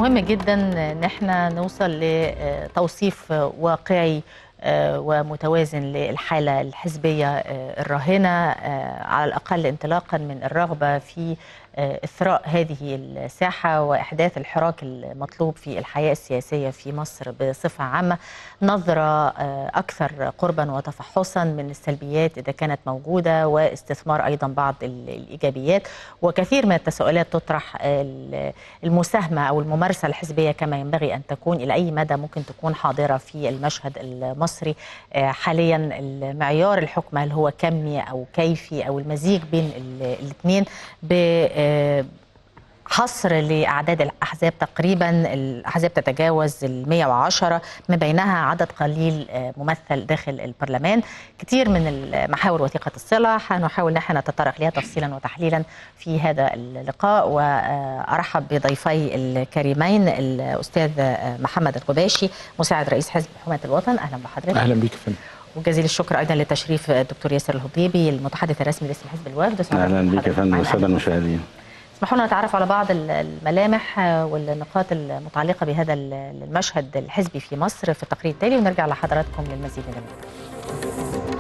مهم جدا ان احنا نوصل لتوصيف واقعي ومتوازن للحالة الحزبية الراهنة على الأقل انطلاقا من الرغبة في إثراء هذه الساحة وإحداث الحراك المطلوب في الحياة السياسية في مصر بصفة عامة نظرة أكثر قربا وتفحصا من السلبيات إذا كانت موجودة واستثمار أيضا بعض الإيجابيات وكثير من التساؤلات تطرح المساهمة أو الممارسة الحزبية كما ينبغي أن تكون إلى أي مدى ممكن تكون حاضرة في المشهد المصري حاليا المعيار الحكم هل هو كمي أو كيفي أو المزيج بين الاثنين حصر لأعداد الأحزاب تقريبا الأحزاب تتجاوز ال 110 من بينها عدد قليل ممثل داخل البرلمان كثير من المحاور وثيقة الصلة هنحاول نحن نتطرق لها تفصيلا وتحليلا في هذا اللقاء وأرحب بضيفي الكريمين الأستاذ محمد القباشي مساعد رئيس حزب حماية الوطن أهلا بحضرتك أهلا بك فندم وجزيل الشكر ايضا لتشريف الدكتور ياسر الهضيبي المتحدث الرسمي لاسم حزب الوفد اهلا بك يا فندم والساده المشاهدين اسمحوا لنا نتعرف على بعض الملامح والنقاط المتعلقه بهذا المشهد الحزبي في مصر في التقرير التالي ونرجع لحضراتكم للمزيد من الموضوع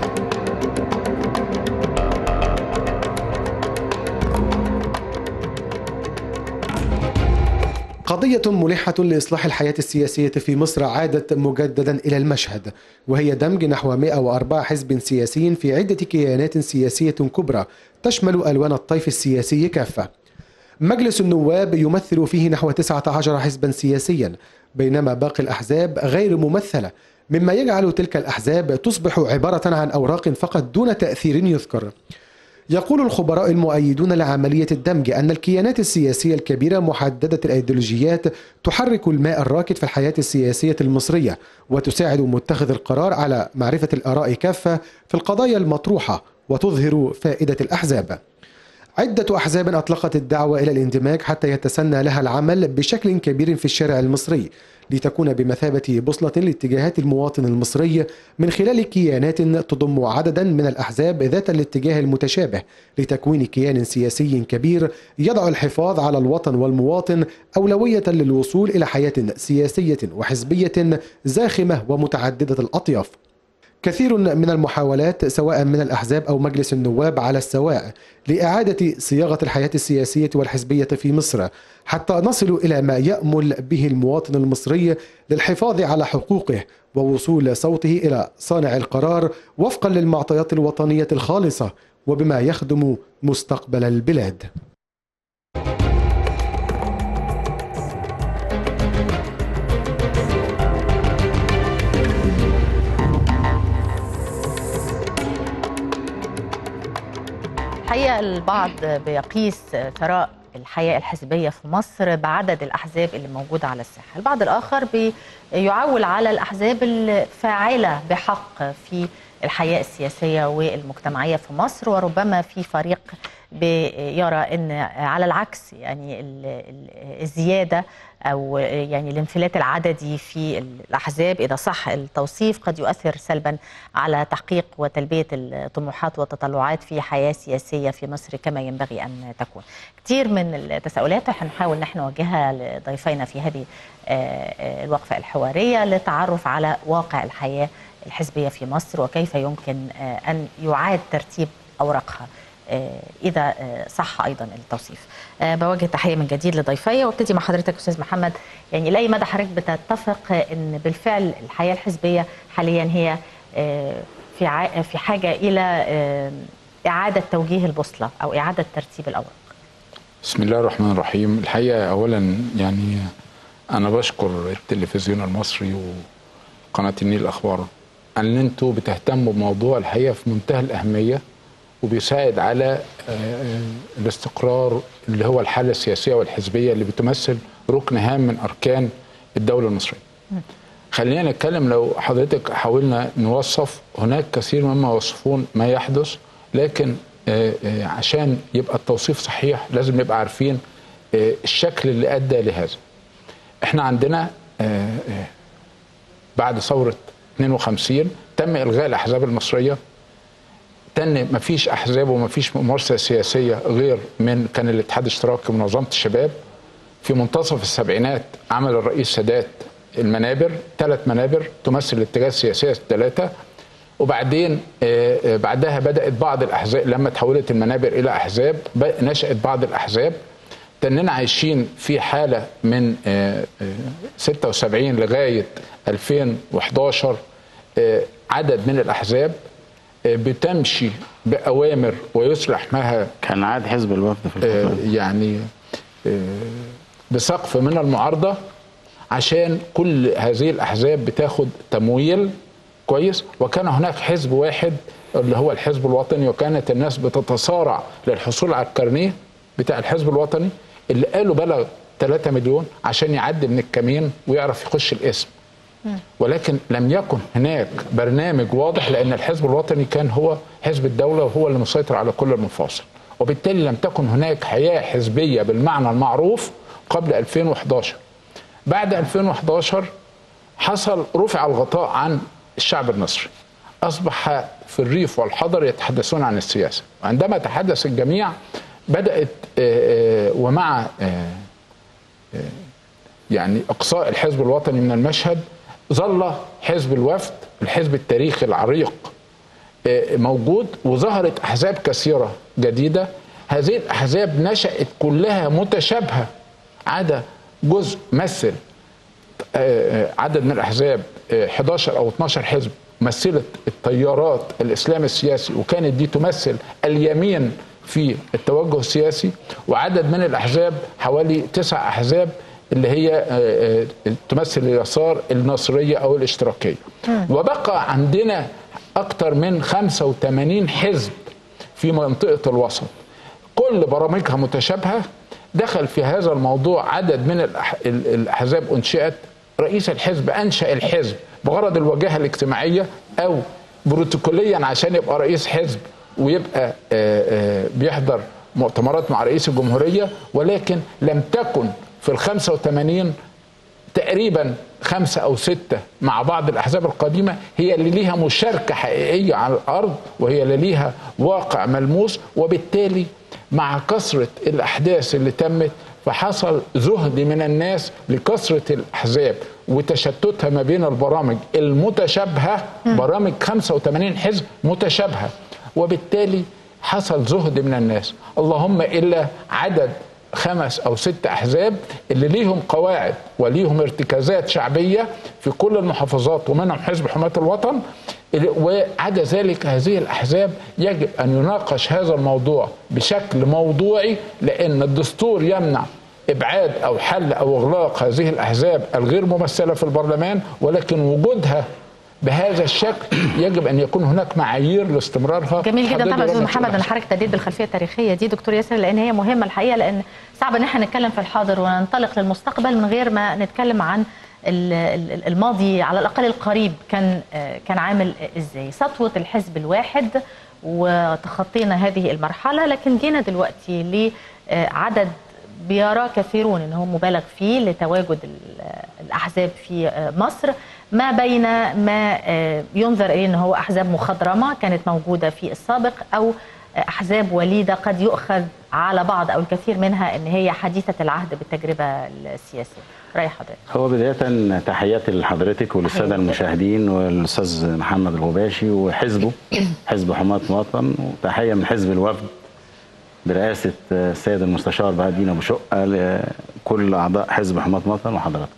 قضية ملحة لإصلاح الحياة السياسية في مصر عادت مجددا إلى المشهد وهي دمج نحو 104 حزب سياسي في عدة كيانات سياسية كبرى تشمل ألوان الطيف السياسي كافة مجلس النواب يمثل فيه نحو 19 حزبا سياسيا بينما باقي الأحزاب غير ممثلة مما يجعل تلك الأحزاب تصبح عبارة عن أوراق فقط دون تأثير يذكر يقول الخبراء المؤيدون لعملية الدمج أن الكيانات السياسية الكبيرة محددة الأيديولوجيات تحرك الماء الراكد في الحياة السياسية المصرية وتساعد متخذ القرار على معرفة الآراء كافة في القضايا المطروحة وتظهر فائدة الأحزاب عدة أحزاب أطلقت الدعوة إلى الاندماج حتى يتسنى لها العمل بشكل كبير في الشارع المصري لتكون بمثابة بوصلة لاتجاهات المواطن المصري من خلال كيانات تضم عددا من الأحزاب ذات الاتجاه المتشابه لتكوين كيان سياسي كبير يضع الحفاظ على الوطن والمواطن أولوية للوصول إلى حياة سياسية وحزبية زاخمة ومتعددة الأطياف كثير من المحاولات سواء من الأحزاب أو مجلس النواب على السواء لإعادة صياغة الحياة السياسية والحزبية في مصر حتى نصل إلى ما يأمل به المواطن المصري للحفاظ على حقوقه ووصول صوته إلى صانع القرار وفقا للمعطيات الوطنية الخالصة وبما يخدم مستقبل البلاد الحقيقه البعض بيقيس ثراء الحياه الحزبيه في مصر بعدد الاحزاب اللي موجوده على الساحه، البعض الاخر بيعول على الاحزاب الفاعله بحق في الحياه السياسيه والمجتمعيه في مصر وربما في فريق بيرى ان على العكس يعني الزياده او يعني الانفلات العددي في الاحزاب اذا صح التوصيف قد يؤثر سلبا على تحقيق وتلبيه الطموحات والتطلعات في حياه سياسيه في مصر كما ينبغي ان تكون. كثير من التساؤلات حنحاول نحن نوجهها لضيفينا في هذه الوقفه الحواريه للتعرف على واقع الحياه الحزبيه في مصر وكيف يمكن ان يعاد ترتيب اوراقها. اذا صح ايضا التوصيف. بوجه تحيه من جديد لضيفي وابتدي مع حضرتك استاذ محمد يعني لاي مدى حضرتك بتتفق ان بالفعل الحياه الحزبيه حاليا هي في في حاجه الى اعاده توجيه البوصله او اعاده ترتيب الاوراق. بسم الله الرحمن الرحيم الحقيقه اولا يعني انا بشكر التلفزيون المصري وقناه النيل الاخبار ان انتم بتهتموا بموضوع الحقيقه في منتهى الاهميه وبيساعد على الاستقرار اللي هو الحاله السياسيه والحزبيه اللي بتمثل ركن هام من اركان الدوله المصريه. خلينا نتكلم لو حضرتك حاولنا نوصف هناك كثير مما يوصفون ما يحدث لكن عشان يبقى التوصيف صحيح لازم نبقى عارفين الشكل اللي ادى لهذا. احنا عندنا بعد ثوره 52 تم الغاء الاحزاب المصريه تاني ما فيش احزاب وما فيش ممارسه سياسيه غير من كان الاتحاد الاشتراكي ومنظمه الشباب في منتصف السبعينات عمل الرئيس سادات المنابر ثلاث منابر تمثل الاتجاه السياسيه الثلاثه وبعدين آه، آه، بعدها بدات بعض الاحزاب لما تحولت المنابر الى احزاب ب- نشات بعض الاحزاب تننا عايشين في حاله من آه، آه، 76 لغايه 2011 آه، عدد من الاحزاب آه، بتمشي باوامر ويصلح معها كان عاد حزب الوفد في آه، الفترة دي. يعني آه، بسقف من المعارضه عشان كل هذه الاحزاب بتاخد تمويل كويس وكان هناك حزب واحد اللي هو الحزب الوطني وكانت الناس بتتصارع للحصول على الكارنيه بتاع الحزب الوطني اللي قالوا بلغ 3 مليون عشان يعدي من الكمين ويعرف يخش الاسم ولكن لم يكن هناك برنامج واضح لان الحزب الوطني كان هو حزب الدوله وهو اللي مسيطر على كل المفاصل وبالتالي لم تكن هناك حياه حزبيه بالمعنى المعروف قبل 2011 بعد 2011 حصل رفع الغطاء عن الشعب المصري اصبح في الريف والحضر يتحدثون عن السياسه وعندما تحدث الجميع بدات آه، آه، ومع آه، يعني اقصاء الحزب الوطني من المشهد ظل حزب الوفد الحزب التاريخي العريق آه، موجود وظهرت احزاب كثيره جديده هذه الاحزاب نشات كلها متشابهه عدا جزء مثل آه، آه، عدد من الاحزاب آه، 11 او 12 حزب مثلت التيارات الاسلام السياسي وكانت دي تمثل اليمين في التوجه السياسي وعدد من الاحزاب حوالي تسع احزاب اللي هي آه، آه، تمثل اليسار النصريه او الاشتراكيه وبقى عندنا اكثر من 85 حزب في منطقه الوسط كل برامجها متشابهه دخل في هذا الموضوع عدد من الأح- ال- الاحزاب انشئت رئيس الحزب انشا الحزب بغرض الواجهه الاجتماعيه او بروتوكوليا عشان يبقى رئيس حزب ويبقى آه، آه، بيحضر مؤتمرات مع رئيس الجمهوريه ولكن لم تكن في ال 85 تقريبا خمسة أو ستة مع بعض الأحزاب القديمة هي اللي ليها مشاركة حقيقية على الأرض وهي اللي ليها واقع ملموس وبالتالي مع كثرة الأحداث اللي تمت فحصل زهد من الناس لكثرة الأحزاب وتشتتها ما بين البرامج المتشابهة برامج 85 حزب متشابهة وبالتالي حصل زهد من الناس اللهم إلا عدد خمس او ست احزاب اللي ليهم قواعد وليهم ارتكازات شعبيه في كل المحافظات ومنهم حزب حمايه الوطن وعدا ذلك هذه الاحزاب يجب ان يناقش هذا الموضوع بشكل موضوعي لان الدستور يمنع ابعاد او حل او اغلاق هذه الاحزاب الغير ممثله في البرلمان ولكن وجودها بهذا الشكل يجب ان يكون هناك معايير لاستمرارها جميل جدا تحدد طبعا استاذ وضع محمد انا الأحزاب. حضرتك تديت بالخلفيه التاريخيه دي دكتور ياسر لان هي مهمه الحقيقه لان صعب ان احنا نتكلم في الحاضر وننطلق للمستقبل من غير ما نتكلم عن ال- ال- الماضي على الاقل القريب كان آه، كان عامل ازاي سطوه الحزب الواحد وتخطينا هذه المرحله لكن جينا دلوقتي لعدد بيرى كثيرون ان هو مبالغ فيه لتواجد ال- الاحزاب في آه، مصر ما بين ما آه، ينظر اليه ان هو احزاب مخضرمه كانت موجوده في السابق او آه، احزاب وليده قد يؤخذ على بعض او الكثير منها ان هي حديثه العهد بالتجربه السياسيه. راي حضرتك. هو بداية تحياتي لحضرتك وللسادة تحياتي. المشاهدين والأستاذ محمد الغباشي وحزبه حزب حماة الوطن وتحية من حزب الوفد برئاسة السيد المستشار بهدين أبو شقة لكل أعضاء حزب حماة الوطن وحضرتك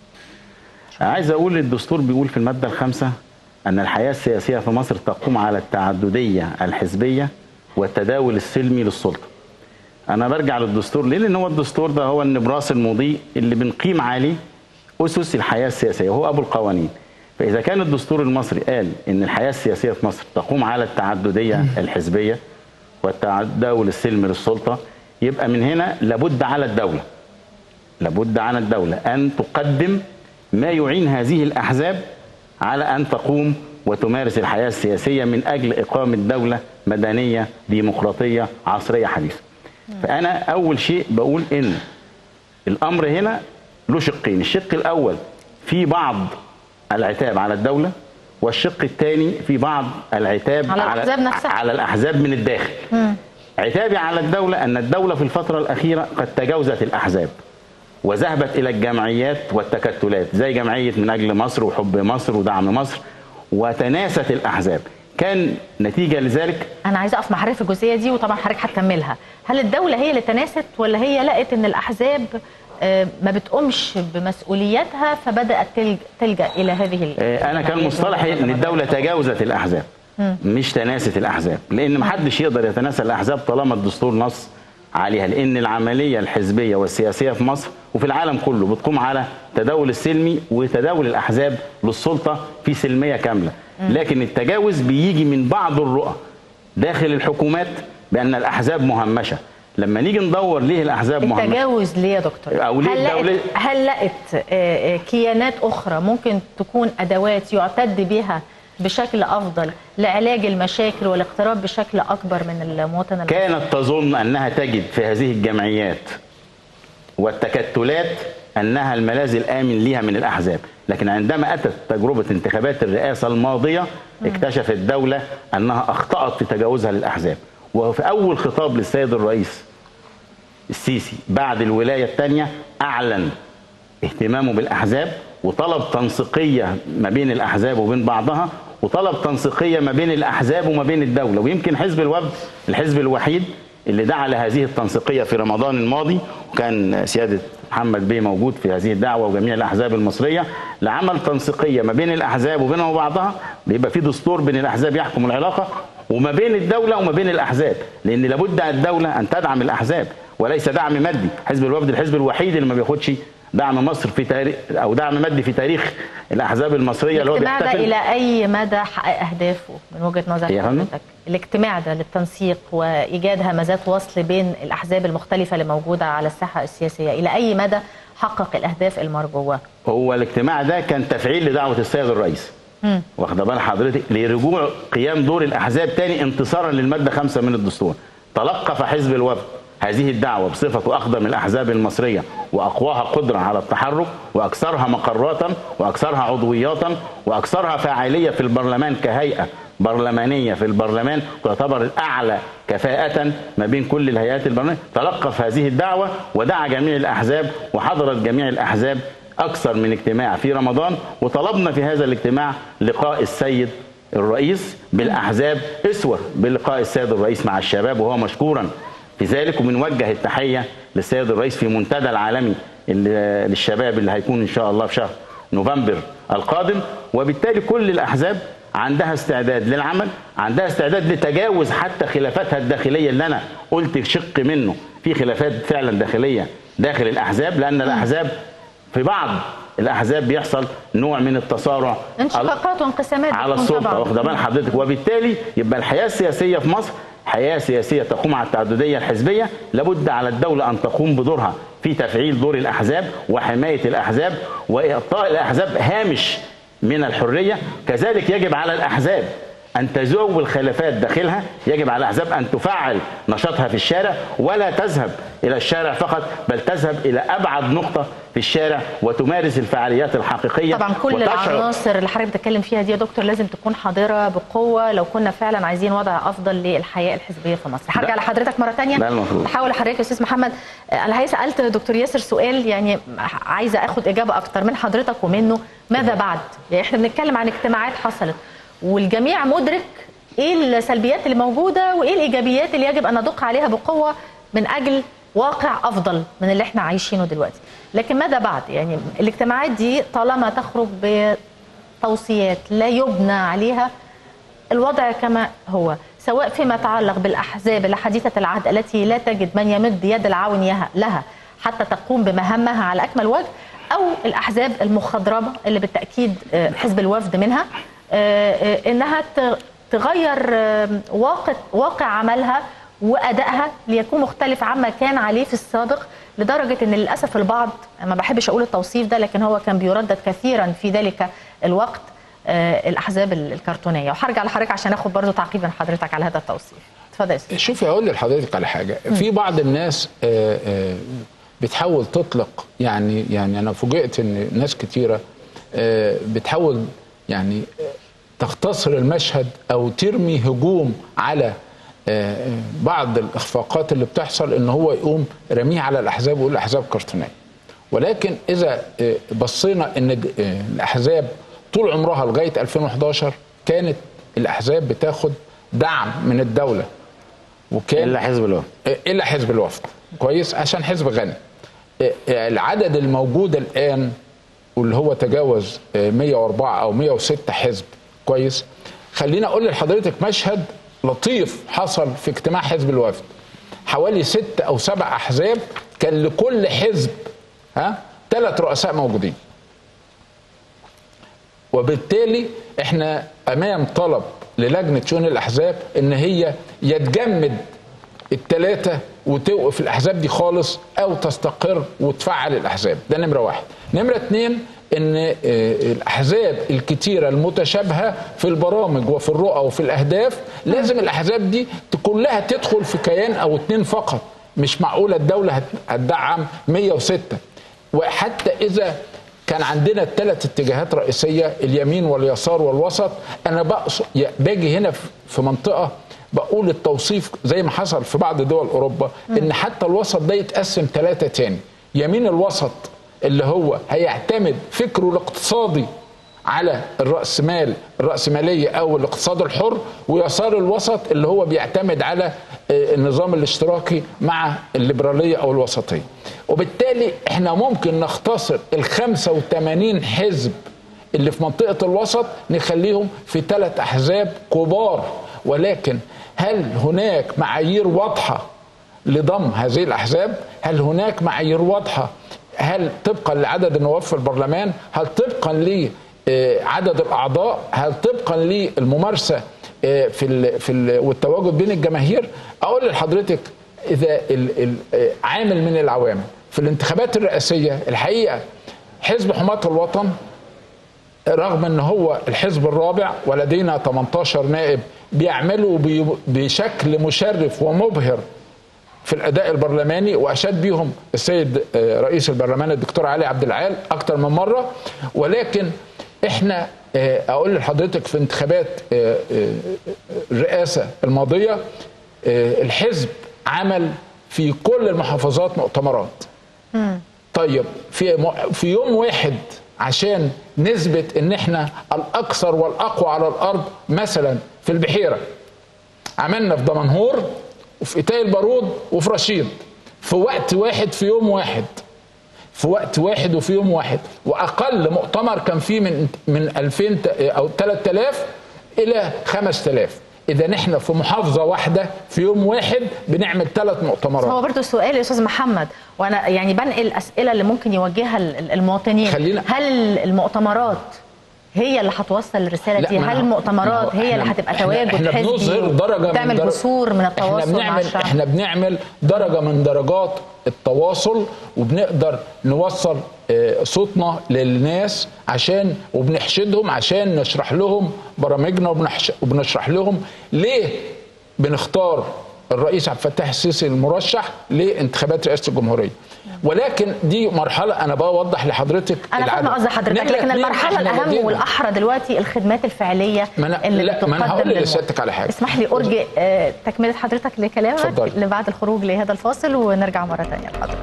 عايز أقول الدستور بيقول في المادة الخامسة أن الحياة السياسية في مصر تقوم على التعددية الحزبية والتداول السلمي للسلطة انا برجع للدستور ليه لان هو الدستور ده هو النبراس المضيء اللي بنقيم عليه اسس الحياه السياسيه وهو ابو القوانين فاذا كان الدستور المصري قال ان الحياه السياسيه في مصر تقوم على التعدديه الحزبيه والتداول السلمي للسلطه يبقى من هنا لابد على الدوله لابد على الدوله ان تقدم ما يعين هذه الاحزاب على ان تقوم وتمارس الحياه السياسيه من اجل اقامه دوله مدنيه ديمقراطيه عصريه حديثه. فانا اول شيء بقول ان الامر هنا له شقين، الشق الاول في بعض العتاب على الدوله والشق الثاني في بعض العتاب على الأحزاب نفسها. على الاحزاب من الداخل. عتابي على الدوله ان الدوله في الفتره الاخيره قد تجاوزت الاحزاب. وذهبت الى الجمعيات والتكتلات زي جمعيه من اجل مصر وحب مصر ودعم مصر وتناست الاحزاب كان نتيجه لذلك انا عايزه اقف مع حضرتك في الجزئيه دي وطبعا حضرتك هتكملها هل الدوله هي اللي تناست ولا هي لقت ان الاحزاب آه، ما بتقومش بمسؤولياتها فبدات تلج- تلجا الى هذه ال- آه، انا كان الجمعيات مصطلحي ان والمنظمات. الدوله تجاوزت الاحزاب مش تناست الاحزاب لان محدش يقدر يتناسى الاحزاب طالما الدستور نص عليها لان العمليه الحزبيه والسياسيه في مصر وفي العالم كله بتقوم على تداول السلمي وتداول الاحزاب للسلطه في سلميه كامله لكن التجاوز بيجي من بعض الرؤى داخل الحكومات بان الاحزاب مهمشه لما نيجي ندور ليه الاحزاب مهمشه التجاوز ليه يا دكتور؟ أو ليه هل لقت الدولة- هل لقت آه، آه، كيانات اخرى ممكن تكون ادوات يعتد بها بشكل افضل لعلاج المشاكل والاقتراب بشكل اكبر من المواطن المصري؟ كانت تظن انها تجد في هذه الجمعيات والتكتلات انها الملاذ الامن ليها من الاحزاب، لكن عندما اتت تجربه انتخابات الرئاسه الماضيه اكتشفت الدوله انها اخطات في تجاوزها للاحزاب، وفي اول خطاب للسيد الرئيس السيسي بعد الولايه الثانيه اعلن اهتمامه بالاحزاب وطلب تنسيقيه ما بين الاحزاب وبين بعضها وطلب تنسيقيه ما بين الاحزاب وما بين الدوله ويمكن حزب الوفد الحزب الوحيد اللي دعا لهذه التنسيقيه في رمضان الماضي وكان سياده محمد بيه موجود في هذه الدعوه وجميع الاحزاب المصريه لعمل تنسيقيه ما بين الاحزاب وبينها وبعضها بيبقى في دستور بين الاحزاب يحكم العلاقه وما بين الدوله وما بين الاحزاب لان لابد الدوله ان تدعم الاحزاب وليس دعم مادي حزب الوفد الحزب الوحيد اللي ما بياخدش دعم مصر في تاريخ او دعم مادي في تاريخ الاحزاب المصريه اللي هو الاجتماع ده بيحتفل الى اي مدى حقق اهدافه من وجهه نظر يا فندم؟ حضرتك؟ الاجتماع ده للتنسيق وايجاد همزات وصل بين الاحزاب المختلفه اللي موجوده على الساحه السياسيه الى اي مدى حقق الاهداف المرجوه؟ هو الاجتماع ده كان تفعيل لدعوه السيد الرئيس واخده بال حضرتك لرجوع قيام دور الاحزاب تاني انتصارا للماده خمسة من الدستور تلقف حزب الوفد هذه الدعوه بصفته اقدم الاحزاب المصريه واقواها قدره على التحرك واكثرها مقراتا واكثرها عضوياتا واكثرها فاعليه في البرلمان كهيئه برلمانيه في البرلمان تعتبر الاعلى كفاءه ما بين كل الهيئات البرلمانيه تلقف هذه الدعوه ودعا جميع الاحزاب وحضرت جميع الاحزاب اكثر من اجتماع في رمضان وطلبنا في هذا الاجتماع لقاء السيد الرئيس بالاحزاب اسوه بلقاء السيد الرئيس مع الشباب وهو مشكورا في ذلك وبنوجه التحيه للسيد الرئيس في منتدى العالمي اللي- للشباب اللي هيكون ان شاء الله في شهر نوفمبر القادم وبالتالي كل الاحزاب عندها استعداد للعمل عندها استعداد لتجاوز حتى خلافاتها الداخليه اللي انا قلت شق منه في خلافات فعلا داخليه داخل الاحزاب لان الاحزاب في بعض الاحزاب بيحصل نوع من التصارع انشقاقات وانقسامات على بتكون السلطه طبعاً. واخده بال حضرتك وبالتالي يبقى الحياه السياسيه في مصر حياه سياسيه تقوم على التعدديه الحزبيه لابد على الدوله ان تقوم بدورها في تفعيل دور الاحزاب وحمايه الاحزاب واعطاء الاحزاب هامش من الحريه كذلك يجب على الاحزاب ان تزوج الخلافات داخلها يجب على الاحزاب ان تفعل نشاطها في الشارع ولا تذهب الى الشارع فقط بل تذهب الى ابعد نقطه في الشارع وتمارس الفعاليات الحقيقيه طبعا كل وتشعر- العناصر اللي حضرتك بتتكلم فيها دي يا دكتور لازم تكون حاضره بقوه لو كنا فعلا عايزين وضع افضل للحياه الحزبيه في مصر هرجع ده- لحضرتك مره ثانيه ده المفروض. بحاول لحضرتك يا استاذ محمد انا الحقيقه سالت دكتور ياسر سؤال يعني عايزه اخد اجابه اكتر من حضرتك ومنه ماذا بعد يعني احنا بنتكلم عن اجتماعات حصلت والجميع مدرك ايه السلبيات اللي موجوده وايه الايجابيات اللي يجب ان ندق عليها بقوه من اجل واقع افضل من اللي احنا عايشينه دلوقتي لكن ماذا بعد يعني الاجتماعات دي طالما تخرج بتوصيات لا يبنى عليها الوضع كما هو سواء فيما يتعلق بالاحزاب الحديثه العهد التي لا تجد من يمد يد العون يها- لها حتى تقوم بمهامها على اكمل وجه او الاحزاب المخضرمه اللي بالتاكيد آه، حزب الوفد منها آه، آه، انها ت- تغير آه، واقع واقع عملها وادائها ليكون مختلف عما كان عليه في السابق لدرجه ان للاسف البعض ما بحبش اقول التوصيف ده لكن هو كان بيردد كثيرا في ذلك الوقت آه، الاحزاب الكرتونيه وهرجع لحضرتك عشان اخد برضو تعقيب من حضرتك على هذا التوصيف اتفضل يا استاذ شوفي اقول لحضرتك على حاجه في بعض الناس آه، آه، بتحاول تطلق يعني يعني انا فوجئت ان ناس كتيره آه، بتحاول يعني آه، تختصر المشهد او ترمي هجوم على آه، آه، بعض الاخفاقات اللي بتحصل ان هو يقوم رميه على الاحزاب ويقول الاحزاب كرتونيه ولكن اذا آه، بصينا ان ج- آه، الاحزاب طول عمرها لغايه 2011 كانت الاحزاب بتاخد دعم من الدوله وكان الا حزب الوفد الا حزب الوفد كويس عشان حزب غني العدد الموجود الان واللي هو تجاوز 104 او 106 حزب كويس خليني اقول لحضرتك مشهد لطيف حصل في اجتماع حزب الوفد حوالي ست او سبع احزاب كان لكل حزب ها ثلاث رؤساء موجودين وبالتالي احنا امام طلب للجنه شؤون الاحزاب ان هي يتجمد الثلاثه وتوقف الاحزاب دي خالص او تستقر وتفعل الاحزاب ده نمره واحد نمره اتنين ان آه، الاحزاب الكتيره المتشابهه في البرامج وفي الرؤى وفي الاهداف لازم الاحزاب دي كلها تدخل في كيان او اتنين فقط مش معقوله الدوله هت- هتدعم 106 وحتى اذا كان عندنا ثلاث اتجاهات رئيسيه اليمين واليسار والوسط انا بقصد باجي هنا في- في منطقه بقول التوصيف زي ما حصل في بعض دول اوروبا ان حتى الوسط ده يتقسم ثلاثه تاني يمين الوسط اللي هو هيعتمد فكره الاقتصادي على الرأسمال الرأسمالية أو الاقتصاد الحر ويسار الوسط اللي هو بيعتمد على آه، النظام الاشتراكي مع الليبرالية أو الوسطية وبالتالي احنا ممكن نختصر ال 85 حزب اللي في منطقة الوسط نخليهم في ثلاث أحزاب كبار ولكن هل هناك معايير واضحة لضم هذه الأحزاب هل هناك معايير واضحة هل طبقا لعدد النواب في البرلمان هل طبقا لعدد الاعضاء هل طبقا للممارسه آه، في ال في ال والتواجد بين الجماهير اقول لحضرتك اذا ال ال آه، عامل من العوامل في الانتخابات الرئاسيه الحقيقه حزب حماة الوطن رغم ان هو الحزب الرابع ولدينا 18 نائب بيعملوا بي- بشكل مشرف ومبهر في الاداء البرلماني واشاد بيهم السيد آه، رئيس البرلمان الدكتور علي عبد العال اكتر من مره ولكن احنا آه، اقول لحضرتك في انتخابات آه، آه، الرئاسه الماضيه آه، الحزب عمل في كل المحافظات مؤتمرات طيب في م- في يوم واحد عشان نثبت ان احنا الاكثر والاقوى على الارض مثلا في البحيره عملنا في دمنهور وفي ايتاي البارود وفي رشيد في وقت واحد في يوم واحد في وقت واحد وفي يوم واحد واقل مؤتمر كان فيه من من 2000 ت- او 3000 الى 5000 اذا احنا في محافظه واحده في يوم واحد بنعمل ثلاث مؤتمرات هو برضه سؤال يا استاذ محمد وانا يعني بنقل الاسئله اللي ممكن يوجهها ال- ال- المواطنين خلينا- هل المؤتمرات هي اللي هتوصل الرساله لا، دي ما هل أنا- المؤتمرات ما هو هي اللي إحنا- هتبقى إحنا- تواجد احنا حزبي بنظهر درجه من تعمل درجة- جسور من احنا التواصل مع بنعمل الشعب احنا بنعمل درجه من درجات التواصل وبنقدر نوصل آه، صوتنا للناس عشان وبنحشدهم عشان نشرح لهم برامجنا وبنحش- وبنشرح لهم ليه بنختار الرئيس عبد الفتاح السيسي المرشح لانتخابات رئاسه الجمهوريه ولكن دي مرحله انا بوضح لحضرتك انا فاهمه العدد. قصد حضرتك نمرة لكن اتنين، المرحله إحنا الاهم لدينا- والاحرى دلوقتي الخدمات الفعليه ما أنا- اللي لا، ما أنا بتقدم هقول للمواطن. لسيادتك على حاجة. اسمح لي ارجئ آه، تكمله حضرتك لكلامك اتفضلي. لبعد الخروج لهذا الفاصل ونرجع مره ثانيه لحضرتك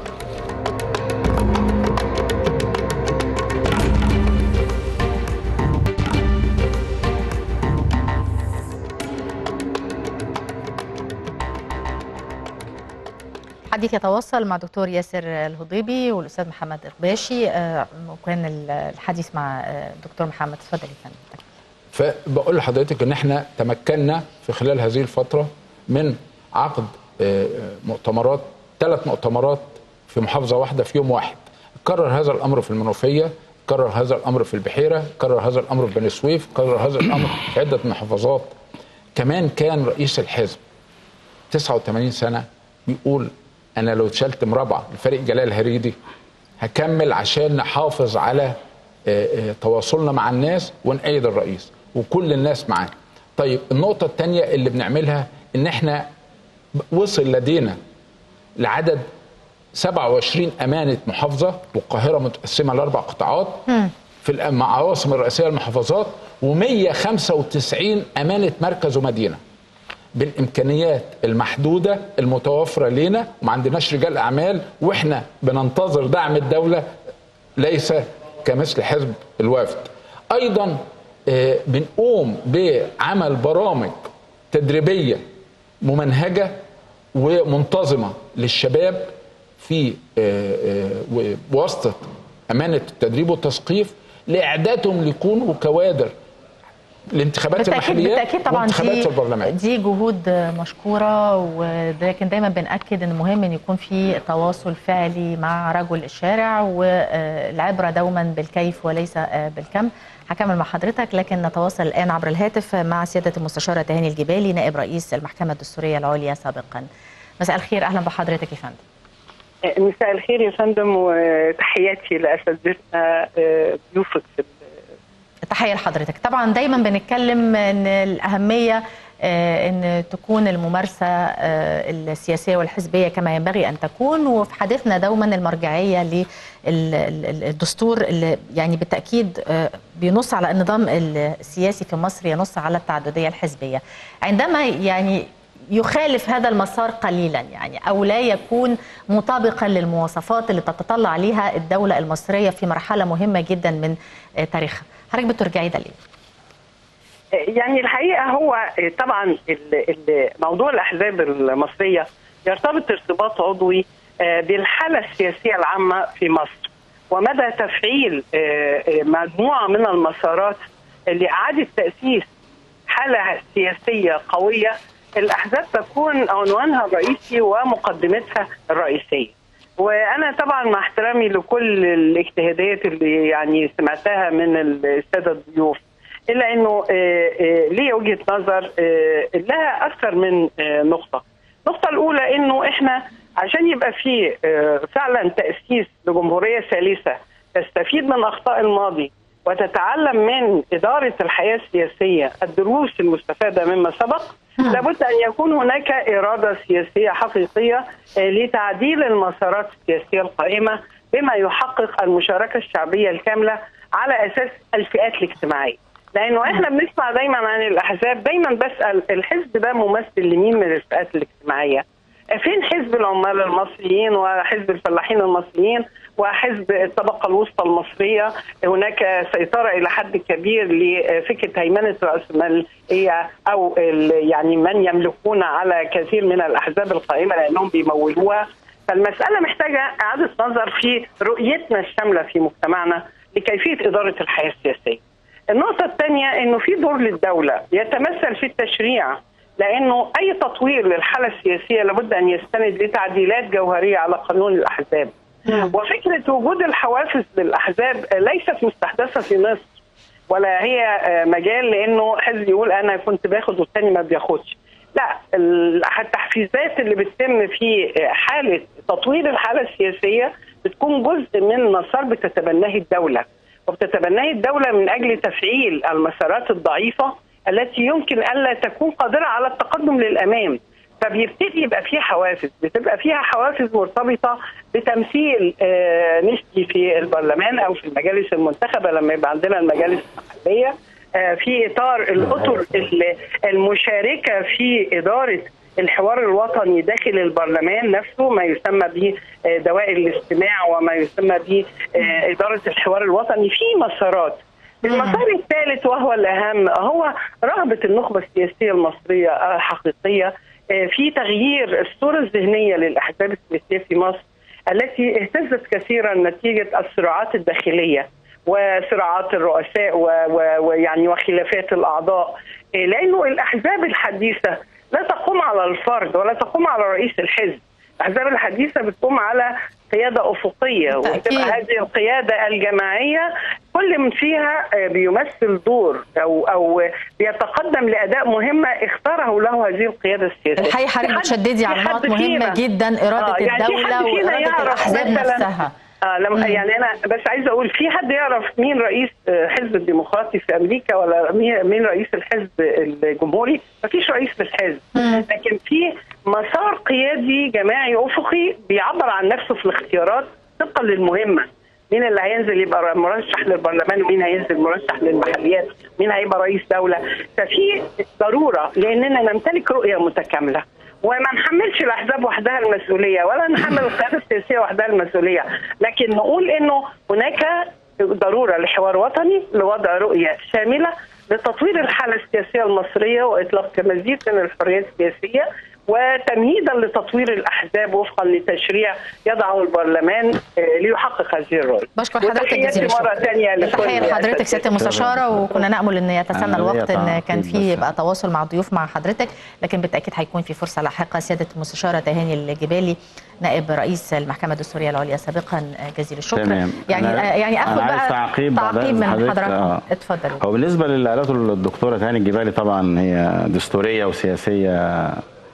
حديث يتواصل مع دكتور ياسر الهضيبي والاستاذ محمد القباشي آه، وكان الحديث مع آه، دكتور محمد اتفضل يا فندم فبقول لحضرتك ان احنا تمكنا في خلال هذه الفتره من عقد آه، مؤتمرات ثلاث مؤتمرات في محافظه واحده في يوم واحد كرر هذا الامر في المنوفيه كرر هذا الامر في البحيره كرر هذا الامر في بني سويف كرر هذا الامر في عده محافظات كمان كان رئيس الحزب 89 سنه بيقول انا لو اتشلت مربع لفريق جلال هريدي هكمل عشان نحافظ على آه، آه، تواصلنا مع الناس ونأيد الرئيس وكل الناس معاه طيب النقطة الثانية اللي بنعملها ان احنا وصل لدينا لعدد 27 أمانة محافظة والقاهرة متقسمة لأربع قطاعات في الأ- مع العواصم الرئيسية المحافظات و195 أمانة مركز ومدينة بالامكانيات المحدوده المتوفره لنا وما عندناش رجال اعمال واحنا بننتظر دعم الدوله ليس كمثل حزب الوفد ايضا آه، بنقوم بعمل برامج تدريبيه ممنهجه ومنتظمه للشباب في آه، آه، بواسطه امانه التدريب والتثقيف لاعدادهم ليكونوا كوادر الانتخابات بالتاكيد المحليات بالتاكيد طبعا وانتخابات دي البرلمان دي جهود مشكوره ولكن دايما بناكد ان مهم ان يكون في تواصل فعلي مع رجل الشارع والعبره دوما بالكيف وليس بالكم هكمل مع حضرتك لكن نتواصل الان عبر الهاتف مع سياده المستشاره تهاني الجبالي نائب رئيس المحكمه الدستوريه العليا سابقا مساء الخير اهلا بحضرتك يا فندم مساء الخير يا فندم وتحياتي لاساتذتنا ضيوفك في تحيه لحضرتك طبعا دايما بنتكلم ان الاهميه آه، ان تكون الممارسه آه، السياسيه والحزبيه كما ينبغي ان تكون وفي حديثنا دوما المرجعيه للدستور اللي يعني بالتاكيد آه، بينص على النظام السياسي في مصر ينص على التعدديه الحزبيه عندما يعني يخالف هذا المسار قليلا يعني او لا يكون مطابقا للمواصفات اللي تتطلع عليها الدوله المصريه في مرحله مهمه جدا من تاريخها حضرتك بترجعي ده ليه؟ يعني الحقيقه هو طبعا موضوع الاحزاب المصريه يرتبط ارتباط عضوي بالحاله السياسيه العامه في مصر ومدى تفعيل مجموعه من المسارات لاعاده تاسيس حاله سياسيه قويه الاحزاب تكون عنوانها الرئيسي ومقدمتها الرئيسيه. وانا طبعا مع احترامي لكل الاجتهادات اللي يعني سمعتها من الساده الضيوف الا انه ليه وجهه نظر لها اكثر من نقطه. النقطه الاولى انه احنا عشان يبقى في فعلا تاسيس لجمهوريه ثالثه تستفيد من اخطاء الماضي وتتعلم من اداره الحياه السياسيه الدروس المستفاده مما سبق لابد ان يكون هناك اراده سياسيه حقيقيه لتعديل المسارات السياسيه القائمه بما يحقق المشاركه الشعبيه الكامله على اساس الفئات الاجتماعيه. لانه احنا بنسمع دايما عن الاحزاب دايما بسال الحزب ده ممثل لمين من الفئات الاجتماعيه؟ فين حزب العمال المصريين وحزب الفلاحين المصريين وحزب الطبقة الوسطى المصرية هناك سيطرة إلى حد كبير لفكرة هيمنة الرأسمالية أو يعني من يملكون على كثير من الأحزاب القائمة لأنهم بيمولوها فالمسألة محتاجة إعادة نظر في رؤيتنا الشاملة في مجتمعنا لكيفية إدارة الحياة السياسية النقطة الثانية أنه في دور للدولة يتمثل في التشريع لانه اي تطوير للحاله السياسيه لابد ان يستند لتعديلات جوهريه على قانون الاحزاب. وفكره وجود الحوافز للاحزاب ليست مستحدثه في مصر ولا هي مجال لانه حزب يقول انا كنت باخد والثاني ما بياخدش. لا التحفيزات اللي بتتم في حاله تطوير الحاله السياسيه بتكون جزء من مسار بتتبناه الدوله وبتتبناه الدوله من اجل تفعيل المسارات الضعيفه التي يمكن الا تكون قادره على التقدم للامام فبيبتدي يبقى فيه حوافز بتبقى فيها حوافز مرتبطه بتمثيل نسبي في البرلمان او في المجالس المنتخبه لما يبقى عندنا المجالس المحليه في اطار الاطر المشاركه في اداره الحوار الوطني داخل البرلمان نفسه ما يسمى به دوائر الاستماع وما يسمى به اداره الحوار الوطني في مسارات المسار الثالث وهو الاهم هو رغبه النخبه السياسيه المصريه الحقيقيه في تغيير الصوره الذهنيه للاحزاب السياسيه في مصر التي اهتزت كثيرا نتيجه الصراعات الداخليه وصراعات الرؤساء ويعني وخلافات الاعضاء لانه الاحزاب الحديثه لا تقوم على الفرد ولا تقوم على رئيس الحزب الاحزاب الحديثه بتقوم على قياده افقيه وتبقى هذه القياده الجماعيه كل من فيها بيمثل دور او او بيتقدم لاداء مهمه اختاره له هذه القياده السياسيه. الحقيقه حضرتك بتشددي على نقط مهمه جدا اراده آه يعني الدوله واراده الاحزاب نفسها. آه لما يعني انا بس عايزه اقول في حد يعرف مين رئيس حزب الديمقراطي في امريكا ولا مين رئيس الحزب الجمهوري؟ ما فيش رئيس للحزب لكن في مسار قيادي جماعي افقي بيعبر عن نفسه في الاختيارات طبقا للمهمه مين اللي هينزل يبقى مرشح للبرلمان ومين هينزل مرشح للمحليات مين هيبقى رئيس دوله ففي ضروره لاننا نمتلك رؤيه متكامله وما نحملش الاحزاب وحدها المسؤوليه ولا نحمل القياده السياسيه وحدها المسؤوليه لكن نقول انه هناك ضروره لحوار وطني لوضع رؤيه شامله لتطوير الحاله السياسيه المصريه واطلاق مزيد من الحريات السياسيه وتمهيدا لتطوير الاحزاب وفقا لتشريع يضعه البرلمان آه، ليحقق هذه الرؤيه. بشكر حضرتك وتحياتي جزيل الشكر مره ثانيه لكل تحية لحضرتك سياده المستشاره وكنا نامل ان يتسنى عملية الوقت ان تعقيد كان في بس. يبقى تواصل مع الضيوف مع حضرتك لكن بالتاكيد هيكون في فرصه لاحقه سياده المستشاره تهاني الجبالي نائب رئيس المحكمه الدستوريه العليا سابقا جزيل الشكر تمام. يعني أنا- يعني اخد أنا عايز بقى تعقيب بعد تعقيب إذن من حضرتك. حضرتك آه. اتفضل هو بالنسبه للي قالته الدكتوره تهاني الجبالي طبعا هي دستوريه وسياسيه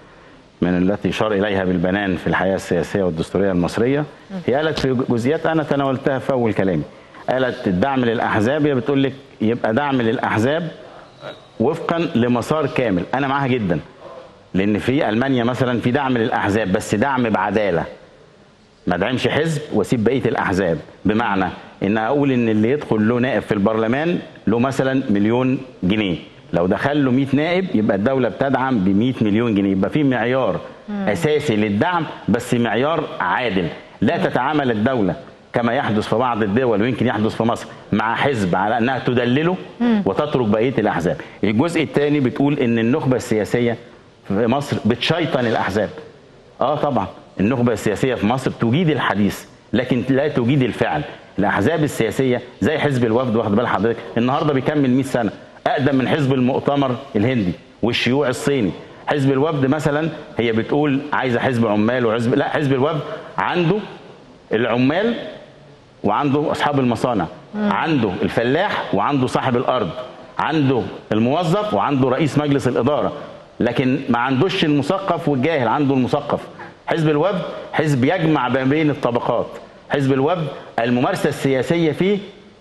من التي يشار اليها بالبنان في الحياه السياسيه والدستوريه المصريه هي قالت في جزئيات انا تناولتها في اول كلامي قالت الدعم للاحزاب هي بتقول لك يبقى دعم للاحزاب وفقا لمسار كامل انا معاها جدا لان في المانيا مثلا في دعم للاحزاب بس دعم بعداله ما ادعمش حزب واسيب بقيه الاحزاب بمعنى ان اقول ان اللي يدخل له نائب في البرلمان له مثلا مليون جنيه لو دخل له 100 نائب يبقى الدوله بتدعم ب 100 مليون جنيه يبقى في معيار اساسي للدعم بس معيار عادل لا تتعامل الدوله كما يحدث في بعض الدول ويمكن يحدث في مصر مع حزب على انها تدلله وتترك بقيه الاحزاب الجزء الثاني بتقول ان النخبه السياسيه في مصر بتشيطن الاحزاب اه طبعا النخبه السياسيه في مصر تجيد الحديث لكن لا تجيد الفعل الاحزاب السياسيه زي حزب الوفد واخد بال حضرتك النهارده بيكمل 100 سنه اقدم من حزب المؤتمر الهندي والشيوع الصيني حزب الوفد مثلا هي بتقول عايزه حزب عمال وحزب لا حزب الوفد عنده العمال وعنده اصحاب المصانع عنده الفلاح وعنده صاحب الارض عنده الموظف وعنده رئيس مجلس الاداره لكن ما عندوش المثقف والجاهل عنده المثقف حزب الوفد حزب يجمع ما بين الطبقات حزب الوفد الممارسه السياسيه فيه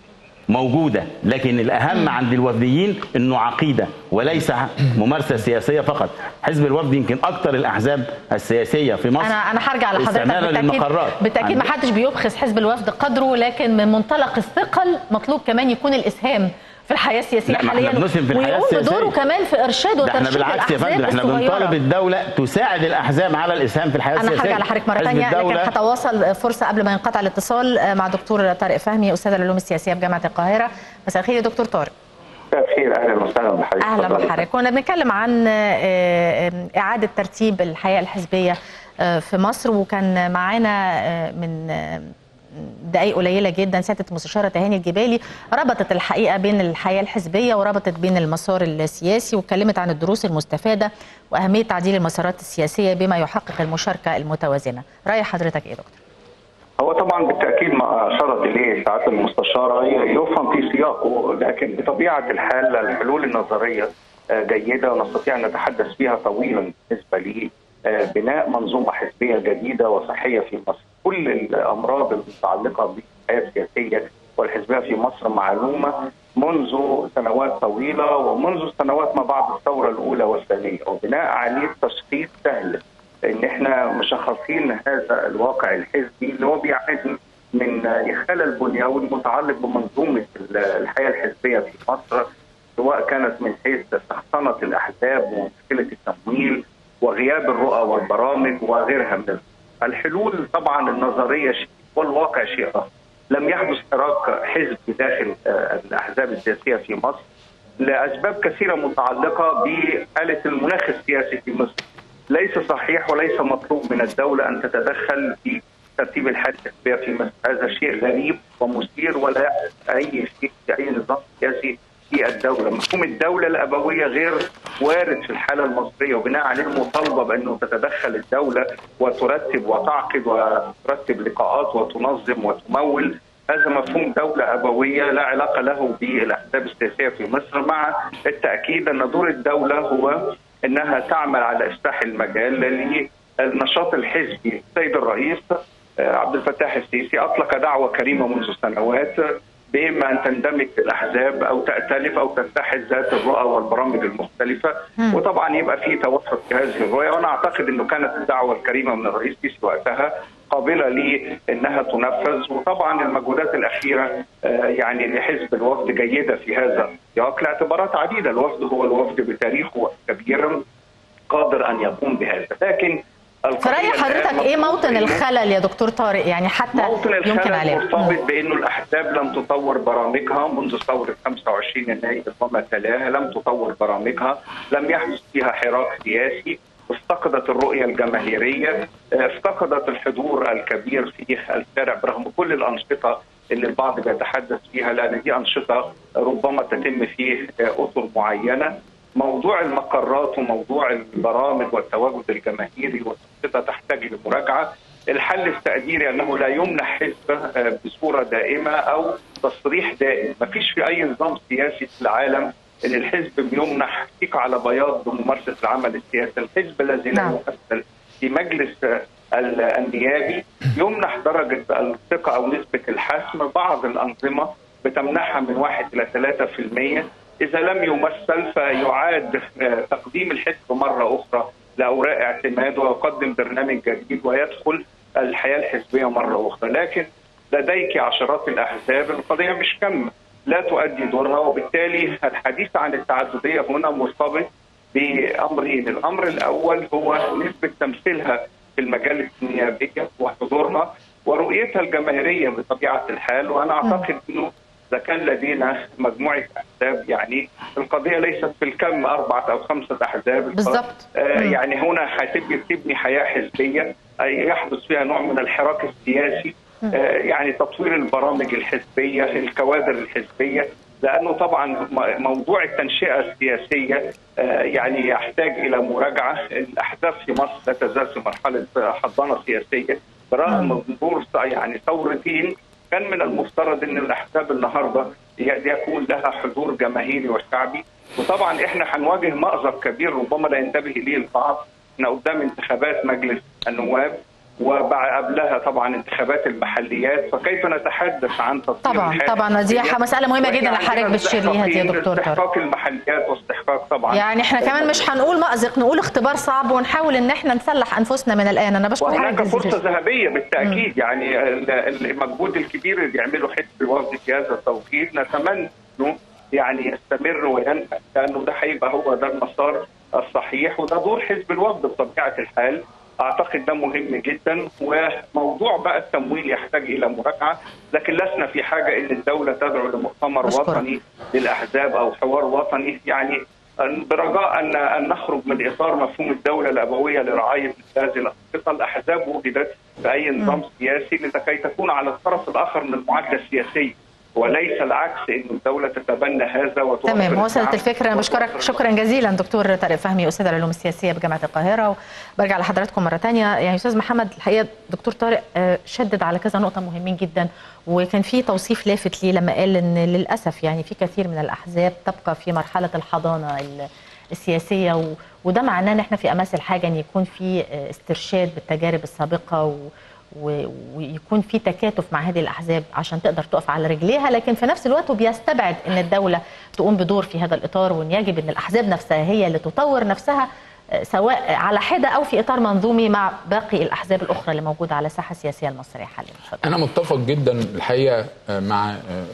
موجوده لكن الاهم عند الوفديين انه عقيده وليس ممارسه سياسيه فقط حزب الوفد يمكن اكثر الاحزاب السياسيه في مصر انا انا هرجع لحضرتك استعمالا بالتاكيد للمقرات بالتاكيد ما عند- حدش بيبخس حزب الوفد قدره لكن من منطلق الثقل مطلوب كمان يكون الاسهام في الحياه السياسيه لا، ما احنا حاليا بنسهم في الحياة ويقوم السياسية. بدوره كمان في ارشاد ده احنا وترشيد بالعكس يا فندم الاحزاب احنا الصغيرة. بنطالب الدوله تساعد الاحزاب على الاسهام في الحياه انا السياسيه هرجع لحضرتك مره حزب ثانيه لكن الدولة هتواصل فرصه قبل ما ينقطع الاتصال مع دكتور طارق فهمي استاذ العلوم السياسيه بجامعه القاهره مساء الخير يا دكتور طارق مساء الخير اهلا وسهلا بحضرتك اهلا اتفضلي. بحضرتك كنا بنتكلم عن آه، آه، اعاده ترتيب الحياه الحزبيه آه، في مصر وكان معانا آه، من آه، دقائق قليله جدا سياده المستشاره تهاني الجبالي ربطت الحقيقه بين الحياه الحزبيه وربطت بين المسار السياسي واتكلمت عن الدروس المستفاده واهميه تعديل المسارات السياسيه بما يحقق المشاركه المتوازنه راي حضرتك ايه يا دكتور هو طبعا بالتاكيد ما اشارت اليه ساعات المستشاره يفهم في سياقه لكن بطبيعه الحال الحلول النظريه آه، جيده ونستطيع ان نتحدث فيها طويلا بالنسبه لبناء منظومه حزبيه جديده وصحيه في مصر. كل الامراض المتعلقه بالحياه السياسيه والحزبيه في مصر معلومه منذ سنوات طويله ومنذ سنوات ما بعد الثوره الاولى والثانيه وبناء عليه تشخيص سهل ان احنا مشخصين هذا الواقع الحزبي اللي هو بيعاني من اخلال البنيوي المتعلق بمنظومه الحياه الحزبيه في مصر سواء كانت من حيث شخصنه الاحزاب ومشكله التمويل وغياب الرؤى والبرامج وغيرها من الحلول طبعا النظريه شيء والواقع شيء اخر لم يحدث حراك حزب داخل آه، الاحزاب السياسيه في مصر لاسباب كثيره متعلقه باله المناخ السياسي في مصر ليس صحيح وليس مطلوب من الدولة أن تتدخل في ترتيب الحياة الحزبية في مصر هذا شيء غريب ومثير ولا أي شيء في أي نظام سياسي في الدولة مفهوم الدولة الأبوية غير وارد في الحالة المصرية وبناء عليه المطالبة بأنه تتدخل الدولة وترتب وتعقد وترتب لقاءات وتنظم وتمول هذا مفهوم دولة أبوية لا علاقة له بالأحزاب السياسية في مصر مع التأكيد أن دور الدولة هو انها تعمل على افتاح المجال للنشاط الحزبي، السيد الرئيس آه، عبد الفتاح السيسي اطلق دعوه كريمه منذ سنوات باما ان تندمج في الاحزاب او تأتلف او تتحد ذات الرؤى والبرامج المختلفه وطبعا يبقى في توافق في هذه الرؤيه وانا اعتقد انه كانت الدعوه الكريمه من الرئيس السيسي وقتها قابله لانها تنفذ وطبعا المجهودات الاخيره آه، يعني لحزب الوفد جيده في هذا السياق لاعتبارات عديده الوفد هو الوفد بتاريخه كبير قادر ان يقوم بهذا لكن في القضية رأي الآن حضرتك ايه موطن إنه الخلل يا دكتور طارق يعني حتى موطن يمكن الخلل عليه مرتبط بانه الاحزاب لم تطور برامجها منذ ثوره 25 يناير وما تلاها لم تطور برامجها لم يحدث فيها حراك سياسي افتقدت الرؤيه الجماهيريه افتقدت الحضور الكبير في الشارع برغم كل الانشطه اللي البعض بيتحدث فيها لان دي انشطه ربما تتم في اطر معينه موضوع المقرات وموضوع البرامج والتواجد الجماهيري والانشطه تحتاج لمراجعه الحل التقديري انه لا يمنح حزب آه، بصوره دائمه او تصريح دائم، ما فيش في اي نظام سياسي في العالم ان الحزب بيمنح ثقه على بياض بممارسه العمل السياسي، الحزب الذي لا نعم. يمثل في مجلس آه، ال- النيابي يمنح درجه الثقه او نسبه الحسم، بعض الانظمه بتمنحها من 1 الى 3%، اذا لم يمثل فيعاد آه، تقديم الحزب مره اخرى لاوراق اعتماد ويقدم برنامج جديد ويدخل الحياه الحزبيه مره اخرى، لكن لديك عشرات الاحزاب القضيه مش كم لا تؤدي دورها وبالتالي الحديث عن التعدديه هنا مرتبط بامرين، الامر الاول هو نسبه تمثيلها في المجالس النيابيه وحضورها ورؤيتها الجماهيريه بطبيعه الحال وانا اعتقد انه اذا كان لدينا مجموعه احزاب يعني القضيه ليست في الكم اربعه او خمسه احزاب بالظبط. آه مم. يعني هنا هتبني تبني حياه حزبيه أي يحدث فيها نوع من الحراك السياسي آه يعني تطوير البرامج الحزبيه الكوادر الحزبيه لانه طبعا م- موضوع التنشئه السياسيه آه يعني يحتاج الى مراجعه الاحزاب في مصر لا تزال في مرحله حضانه سياسيه برغم مرور يعني ثورتين كان من المفترض ان الاحزاب النهارده ي- يكون لها حضور جماهيري وشعبي وطبعا احنا هنواجه مأزق كبير ربما لا ينتبه اليه البعض احنا قدام انتخابات مجلس النواب وقبلها طبعا انتخابات المحليات فكيف نتحدث عن تطوير طبعا الحياة طبعا دي الحزبية؟ مسألة مهمة جدا اللي وإحنا حضرتك عندنا بتشير ليها دي يا استحقاقين، دكتور طارق استحقاق المحليات واستحقاق طبعا يعني احنا كمان مش هنقول مأزق نقول اختبار صعب ونحاول ان احنا نسلح انفسنا من الان انا بشكر وهناك حضرتك فرصه جزيلا ذهبيه بالتاكيد يعني ال- ال- المجهود الكبير اللي بيعمله حزب الوفد في هذا التوقيت نتمنى انه يعني يستمر وينهى لانه ده هيبقى هو ده المسار الصحيح وده دور حزب الوفد بطبيعه الحال اعتقد ده مهم جدا وموضوع بقى التمويل يحتاج الى مراجعه لكن لسنا في حاجه ان الدوله تدعو لمؤتمر أشكرك. وطني للاحزاب او حوار وطني يعني برجاء ان ان نخرج من اطار مفهوم الدوله الابويه لرعايه هذه الانشطه، الاحزاب وجدت في اي نظام سياسي لكي تكون على الطرف الاخر من المعادله السياسيه وليس العكس ان الدوله تتبنى هذا وتوفر تمام وصلت الدعم الفكره انا بشكرك وتوفر شكرا جزيلا دكتور طارق فهمي استاذ العلوم السياسيه بجامعه القاهره وبرجع لحضراتكم مره ثانيه يعني استاذ محمد الحقيقه دكتور طارق آه، شدد على كذا نقطه مهمين جدا وكان في توصيف لافت ليه لما قال ان للاسف يعني في كثير من الاحزاب تبقى في مرحله الحضانه ال- السياسيه و... وده معناه ان احنا في اماس الحاجه ان يكون في آه، استرشاد بالتجارب السابقه و... و- ويكون في تكاتف مع هذه الاحزاب عشان تقدر تقف على رجليها لكن في نفس الوقت هو بيستبعد ان الدوله تقوم بدور في هذا الاطار وان يجب ان الاحزاب نفسها هي اللي تطور نفسها آه، سواء على حده او في اطار منظومي مع باقي الاحزاب الاخرى اللي موجوده على الساحه السياسيه المصريه حاليا اتفضل. انا متفق جدا الحقيقه آه، مع آه، آه،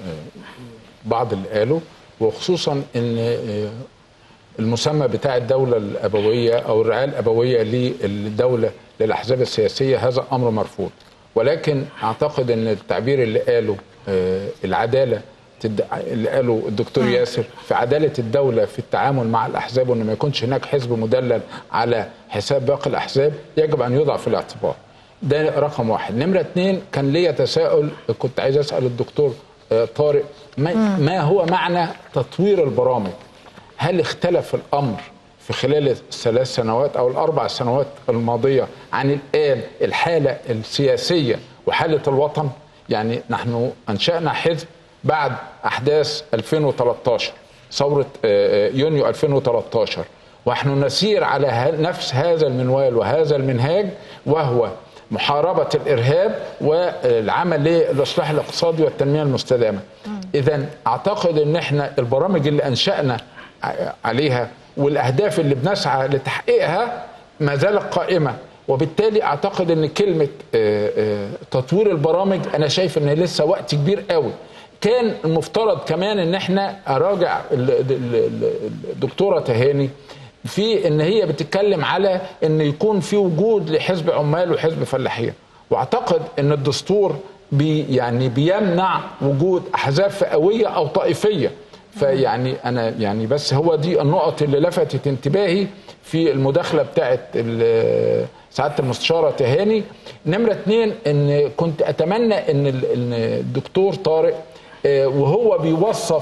بعض اللي قالوا وخصوصا ان آه، المسمى بتاع الدوله الابويه او الرعايه الابويه للدوله للاحزاب السياسيه هذا امر مرفوض ولكن اعتقد ان التعبير اللي قاله آه، العداله تد- اللي قاله الدكتور ياسر في عداله الدوله في التعامل مع الاحزاب وان ما يكونش هناك حزب مدلل على حساب باقي الاحزاب يجب ان يوضع في الاعتبار. ده رقم واحد نمرة اتنين كان ليا تساؤل كنت عايز أسأل الدكتور آه، طارق ما, ما هو معنى تطوير البرامج هل اختلف الأمر في خلال الثلاث سنوات أو الأربع سنوات الماضية عن الآن الحالة السياسية وحالة الوطن يعني نحن أنشأنا حزب بعد أحداث 2013 ثورة آه، آه، يونيو 2013 ونحن نسير على ه- نفس هذا المنوال وهذا المنهاج وهو محاربة الإرهاب والعمل للإصلاح الاقتصادي والتنمية المستدامة إذا أعتقد أن احنا البرامج اللي أنشأنا ع- عليها والأهداف اللي بنسعى لتحقيقها ما زالت قائمة وبالتالي اعتقد ان كلمه آه، آه، تطوير البرامج انا شايف ان لسه وقت كبير قوي كان المفترض كمان ان احنا اراجع ال- ال- ال- الدكتوره تهاني في ان هي بتتكلم على ان يكون في وجود لحزب عمال وحزب فلاحين واعتقد ان الدستور بي يعني بيمنع وجود احزاب فئويه او طائفيه فيعني انا يعني بس هو دي النقط اللي لفتت انتباهي في المداخله بتاعت ال- سعاده المستشاره تهاني نمره اتنين ان كنت اتمنى ان ال- إن الدكتور طارق آه، وهو بيوصف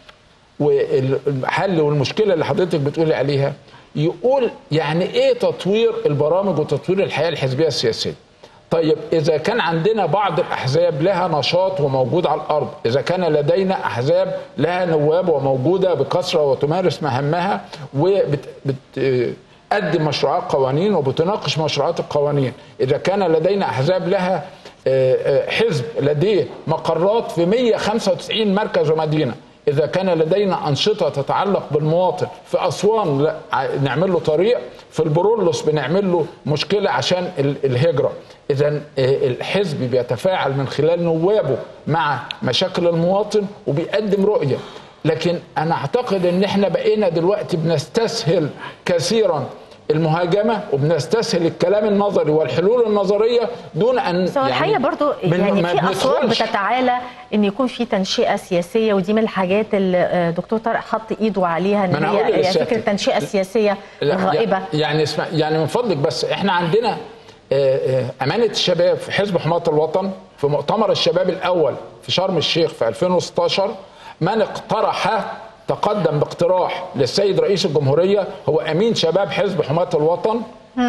والحل والمشكله اللي حضرتك بتقولي عليها يقول يعني ايه تطوير البرامج وتطوير الحياه الحزبيه السياسيه طيب اذا كان عندنا بعض الاحزاب لها نشاط وموجود على الارض اذا كان لدينا احزاب لها نواب وموجوده بكثره وتمارس مهامها وبتقدم مشروعات قوانين وبتناقش مشروعات القوانين اذا كان لدينا احزاب لها آه، آه، حزب لديه مقرات في 195 مركز ومدينه إذا كان لدينا أنشطة تتعلق بالمواطن في أسوان لا ع- نعمل له طريق في البرولوس بنعمل له مشكلة عشان ال- الهجرة إذا الحزب بيتفاعل من خلال نوابه مع مشاكل المواطن وبيقدم رؤية لكن أنا أعتقد إن إحنا بقينا دلوقتي بنستسهل كثيرا المهاجمة وبنستسهل الكلام النظري والحلول النظرية دون أن بس هو الحقيقه برضو بن- يعني ما في اصوات بندخلش. بتتعالى ان يكون في تنشئه سياسيه ودي من الحاجات اللي آه، دكتور طارق حط ايده عليها ما ان أنا هقول هي هي لسيادتك. فكره التنشئه السياسيه لا، الغائبه يعني اسمع يعني من فضلك بس احنا عندنا آه، آه، امانه الشباب في حزب حمايه الوطن في مؤتمر الشباب الاول في شرم الشيخ في 2016 من اقترح تقدم باقتراح للسيد رئيس الجمهوريه هو امين شباب حزب حمايه الوطن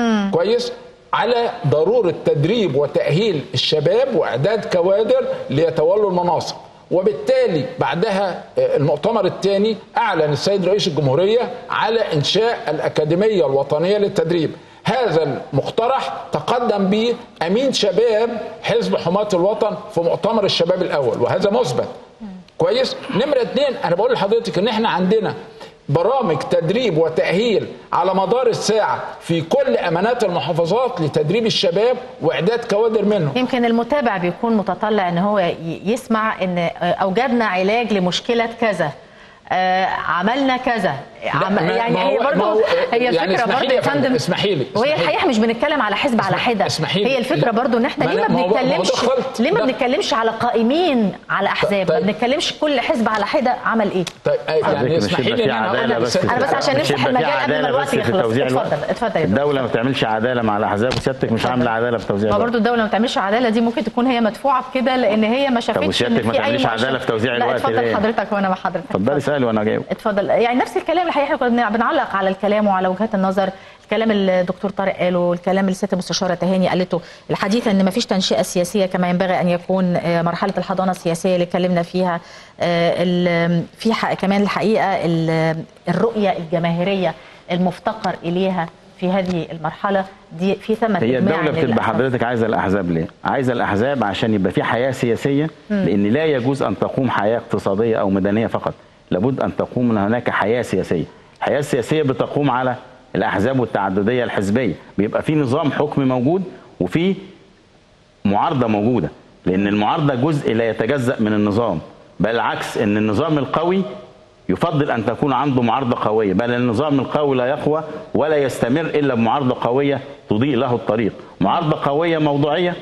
كويس على ضروره تدريب وتاهيل الشباب واعداد كوادر ليتولوا المناصب وبالتالي بعدها آه، المؤتمر الثاني اعلن السيد رئيس الجمهوريه على انشاء الاكاديميه الوطنيه للتدريب هذا المقترح تقدم به امين شباب حزب حماة الوطن في مؤتمر الشباب الاول وهذا مثبت كويس نمره اتنين انا بقول لحضرتك ان احنا عندنا برامج تدريب وتأهيل على مدار الساعة في كل أمانات المحافظات لتدريب الشباب وإعداد كوادر منهم يمكن المتابع بيكون متطلع ان هو ي- يسمع ان آه، اوجدنا علاج لمشكله كذا آه، عملنا كذا عم... ما- يعني ما هي هو- ما برضه هو- هي يعني الفكره اسمحي برضه لي يا يا فندم، فندم اسمحي لي، وهي اسمحي لي. الحقيقه مش بنتكلم على حزب على حده اسمحي لي. هي الفكره لا. برضه ان احنا ما ليه أنا- ما ما هو- ما هو بنتكلمش ده خلط. ليه ما ده- بنتكلمش على قائمين على احزاب ما طيب. بنتكلمش كل حزب على حده عمل ايه طيب آه، يعني على فكرة مش اسمحي هيبقى لي في ان انا اقول عدالة لك بس ست- أنا بس عشان مش نفتح هيبقى في المجال قبل ما عدالة الوقت بس في يخلص. توزيع اتفضل، الوقت. اتفضل يا دكتور. الدولة ما بتعملش عدالة مع الأحزاب وسيادتك مش عاملة عدالة في توزيع ما الوقت برضه الدوله ما بتعملش عداله دي ممكن تكون هي مدفوعه بكده لان هي ما شافتش وسيادتك ان ما في اي تعمليش مؤشر. عدالة في توزيع لا الوقت اتفضل ليه؟ حضرتك وانا مع حضرتك اتفضلي اسألي وأنا جاوب اتفضل يعني نفس الكلام الحقيقه احنا كنا بنعلق على الكلام وعلى وجهات النظر الكلام اللي الدكتور طارق قاله الكلام اللي الست المستشاره تهاني قالته الحديث ان ما فيش تنشئه سياسيه كما ينبغي ان يكون آه، مرحله الحضانه السياسيه اللي اتكلمنا فيها آه، ال- في حق كمان الحقيقه ال- الرؤيه الجماهيريه المفتقر اليها في هذه المرحله دي في ثمه هي إجماع الدولة بتبقى للأسف. حضرتك عايزة الأحزاب ليه؟ عايزة الأحزاب عشان يبقى في حياة سياسية لأن لا يجوز أن تقوم حياة اقتصادية أو مدنية فقط لابد أن تقوم من هناك حياة سياسية الحياة السياسية بتقوم على الأحزاب والتعددية الحزبية بيبقى في نظام حكم موجود وفي معارضه موجوده لان المعارضه جزء لا يتجزا من النظام بل العكس ان النظام القوي يفضل ان تكون عنده معارضه قويه بل النظام القوي لا يقوى ولا يستمر الا بمعارضه قويه تضيء له الطريق معارضه قويه موضوعيه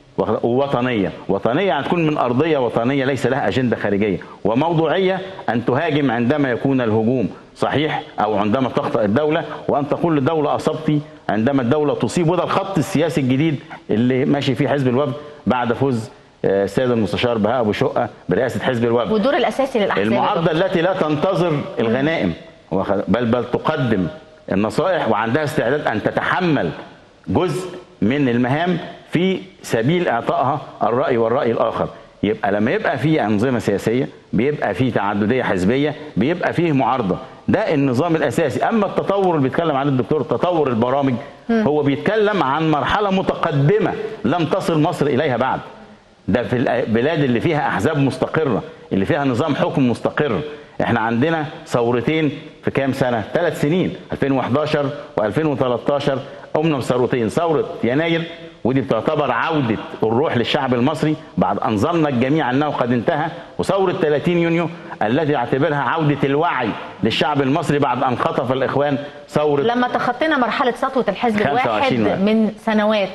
ووطنيه وطنيه يعني تكون من ارضيه وطنيه ليس لها اجنده خارجيه وموضوعيه ان تهاجم عندما يكون الهجوم صحيح او عندما تخطئ الدوله وان تقول للدوله اصبتي عندما الدوله تصيب وده الخط السياسي الجديد اللي ماشي فيه حزب الوفد بعد فوز آه، السيد المستشار بهاء ابو شقه برئاسه حزب الوفد والدور الاساسي للاحزاب يا المعارضه دكتور. التي لا تنتظر الغنائم واخد- بل بل تقدم النصائح وعندها استعداد ان تتحمل جزء من المهام في سبيل اعطائها الراي والراي الاخر يبقى لما يبقى في انظمه سياسيه بيبقى في تعدديه حزبيه بيبقى فيه معارضه ده النظام الاساسي اما التطور اللي بيتكلم عليه الدكتور تطور البرامج هو بيتكلم عن مرحله متقدمه لم تصل مصر اليها بعد ده في البلاد اللي فيها احزاب مستقره اللي فيها نظام حكم مستقر احنا عندنا ثورتين في كام سنه ثلاث سنين 2011 و2013 قمنا بثورتين ثوره يناير ودي بتعتبر عوده الروح للشعب المصري بعد ان ظن الجميع انه قد انتهى وثوره 30 يونيو التي اعتبرها عوده الوعي للشعب المصري بعد ان خطف الاخوان ثوره لما تخطينا مرحله سطوه الحزب 25 الواحد واحد. من سنوات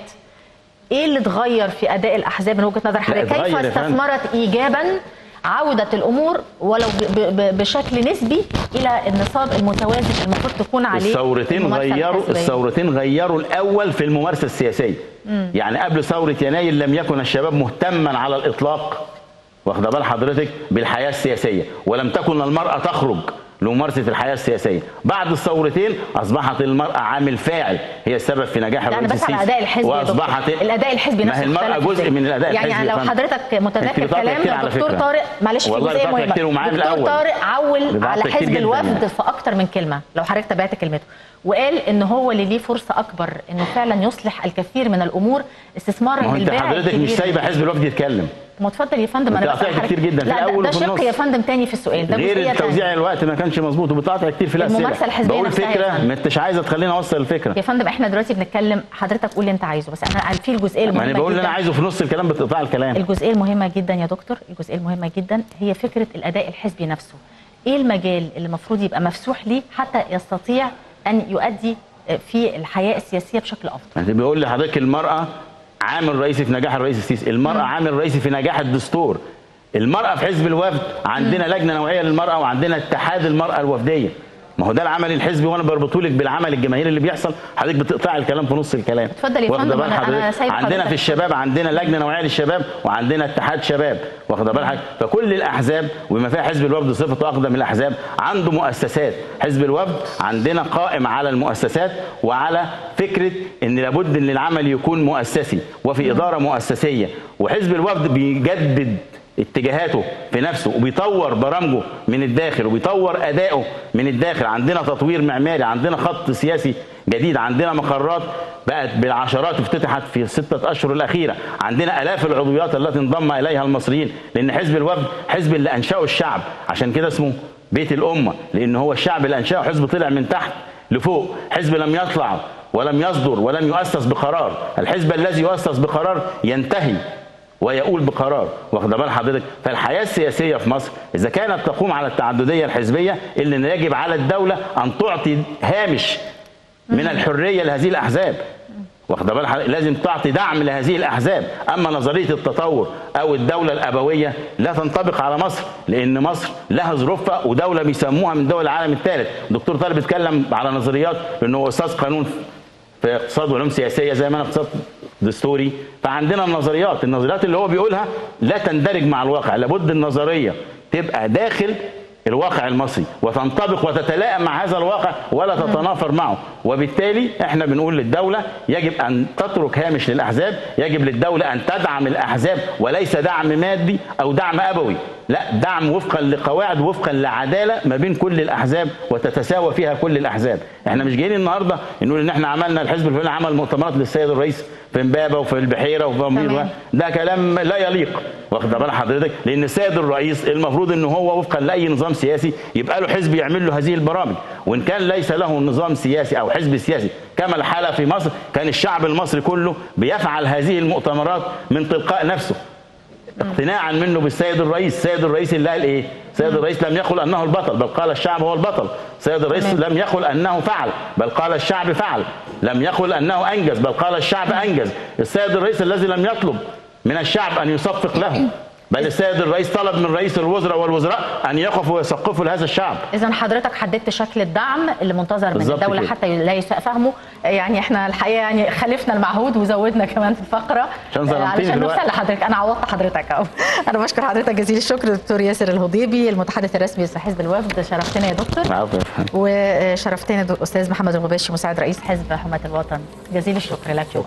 ايه اللي اتغير في اداء الاحزاب من وجهه نظر حضرتك اتغير كيف يا فندم. استثمرت ايجابا عودة الأمور ولو ب- ب- بشكل نسبي إلى النصاب المتوازن المفروض تكون عليه الثورتين الممارسة غيروا الحزبية. الثورتين غيروا الاول في الممارسه السياسيه يعني قبل ثوره يناير لم يكن الشباب مهتما على الاطلاق واخده بال حضرتك بالحياه السياسيه ولم تكن المراه تخرج لممارسه الحياه السياسيه بعد الثورتين اصبحت المراه عامل فاعل هي السبب في نجاح يعني الرئيس بس على السيسي الاداء الحزبي يا دكتور. واصبحت الاداء الحزبي ما نفسه هي المراه اختلف جزء إزاي؟ من الاداء يعني الحزبي يا لو فندم. حضرتك أنت متذكر بتقاطع كلام كتير على دكتور فكرة. طارق معلش في والله جزئيه بتقاطع مهمه كتير ومعايا من دكتور الأول. طارق عول بتقاطع على كتير حزب جداً الوفد يعني. في اكتر من كلمه لو حضرتك تابعت كلمته وقال ان هو اللي ليه فرصه اكبر انه فعلا يصلح الكثير من الامور استثمارا ما هو انت بالباع حضرتك مش الكبير. سايبه حزب الوفد يتكلم ما اتفضل يا فندم انا بتقطع بسأل حضرتك- كتير جداً في لا ده- الأول ده وفي شق النص. يا فندم تاني في السؤال ده غير جزئية التوزيع تانية. الوقت ما كانش مظبوط وبتقاطع كتير في الاسئله الممارسة الحزبية بقول نفسها يا فكره فندم. ما انتش عايزه تخليني اوصل الفكره يا فندم احنا دلوقتي بنتكلم حضرتك قول اللي انت عايزه بس انا في الجزئيه ما المهمه انا بقول اللي جداً. انا عايزه في نص الكلام بتقطع الكلام الجزئيه المهمه جدا يا دكتور الجزئيه المهمه جدا هي فكره الاداء الحزبي نفسه ايه المجال اللي المفروض يبقى مفتوح ليه حتى يستطيع ان يؤدي في الحياه السياسيه بشكل افضل انت بيقول لحضرتك المراه عامل رئيسي في نجاح الرئيس السيسي المراه عامل رئيسي في نجاح الدستور المراه في حزب الوفد عندنا لجنه نوعيه للمراه وعندنا اتحاد المراه الوفديه ما هو ده العمل الحزبي وانا بربطه لك بالعمل الجماهيري اللي بيحصل حضرتك بتقطع الكلام في نص الكلام اتفضل يا واخدة فندم، بال أنا- أنا حضرتك؟ سايب عندنا حضرتك. في الشباب عندنا لجنه نوعيه للشباب وعندنا اتحاد شباب واخده بال حضرتك فكل الاحزاب وبما فيها حزب الوفد صفته اقدم الاحزاب عنده مؤسسات حزب الوفد عندنا قائم على المؤسسات وعلى فكره ان لابد ان العمل يكون مؤسسي وفي اداره مؤسسيه وحزب الوفد بيجدد اتجاهاته في نفسه وبيطور برامجه من الداخل وبيطور ادائه من الداخل عندنا تطوير معماري عندنا خط سياسي جديد عندنا مقرات بقت بالعشرات افتتحت في الستة أشهر الأخيرة عندنا ألاف العضويات التي انضم إليها المصريين لأن حزب الوفد حزب اللي أنشأه الشعب عشان كده اسمه بيت الأمة لأن هو الشعب اللي أنشأه حزب طلع من تحت لفوق حزب لم يطلع ولم يصدر ولم يؤسس بقرار الحزب الذي يؤسس بقرار ينتهي ويقول بقرار واخد بال حضرتك فالحياه السياسيه في مصر اذا كانت تقوم على التعدديه الحزبيه اللي يجب على الدوله ان تعطي هامش من الحريه لهذه الاحزاب واخد بال حضرتك لازم تعطي دعم لهذه الاحزاب اما نظريه التطور او الدوله الابويه لا تنطبق على مصر لان مصر لها ظروفها ودوله بيسموها من دول العالم الثالث دكتور طالب بيتكلم على نظريات انه هو استاذ قانون في اقتصاد وعلوم سياسيه زي ما انا اقتصاد دستوري فعندنا النظريات النظريات اللي هو بيقولها لا تندرج مع الواقع لابد النظريه تبقى داخل الواقع المصري وتنطبق وتتلائم مع هذا الواقع ولا تتنافر معه وبالتالي احنا بنقول للدوله يجب ان تترك هامش للاحزاب يجب للدوله ان تدعم الاحزاب وليس دعم مادي او دعم ابوي لا دعم وفقا لقواعد وفقا لعداله ما بين كل الاحزاب وتتساوى فيها كل الاحزاب احنا مش جايين النهارده نقول ان احنا عملنا الحزب الفلاني عمل مؤتمرات للسيد الرئيس في امبابه وفي البحيره وفي تمام. أمير ده كلام لا يليق واخد بال حضرتك لان السيد الرئيس المفروض ان هو وفقا لاي نظام سياسي يبقى له حزب يعمل له هذه البرامج وان كان ليس له نظام سياسي او حزب سياسي كما الحاله في مصر كان الشعب المصري كله بيفعل هذه المؤتمرات من تلقاء نفسه اقتناعا منه بالسيد الرئيس السيد الرئيس اللي قال ايه السيد الرئيس لم يقل انه البطل بل قال الشعب هو البطل السيد الرئيس تمام. لم يقل انه فعل بل قال الشعب فعل لم يقل انه انجز بل قال الشعب انجز السيد الرئيس الذي لم يطلب من الشعب ان يصفق له بل السيد الرئيس طلب من رئيس الوزراء والوزراء ان يقفوا ويسقفوا لهذا الشعب اذا حضرتك حددت شكل الدعم اللي منتظر من بالظبط الدوله كده. حتى لا يساء فهمه يعني احنا الحقيقه يعني خالفنا المعهود وزودنا كمان في الفقره عشان آه، ظلمتني علشان دلوقتي. نوصل لحضرتك انا عوضت حضرتك اهو انا بشكر حضرتك جزيل الشكر دكتور ياسر الهضيبي المتحدث الرسمي لحزب الوفد شرفتنا يا دكتور العفو يا فندم. وشرفتنا دو- استاذ محمد الغباشي مساعد رئيس حزب حماة الوطن جزيل الشكر لك يوما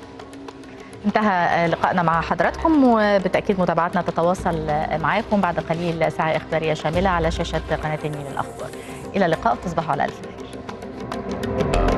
انتهى لقائنا مع حضراتكم وبالتاكيد متابعتنا تتواصل معاكم بعد قليل ساعه اخباريه شامله على شاشه قناه النيل الاخبار الى اللقاء تصبحوا على الف خير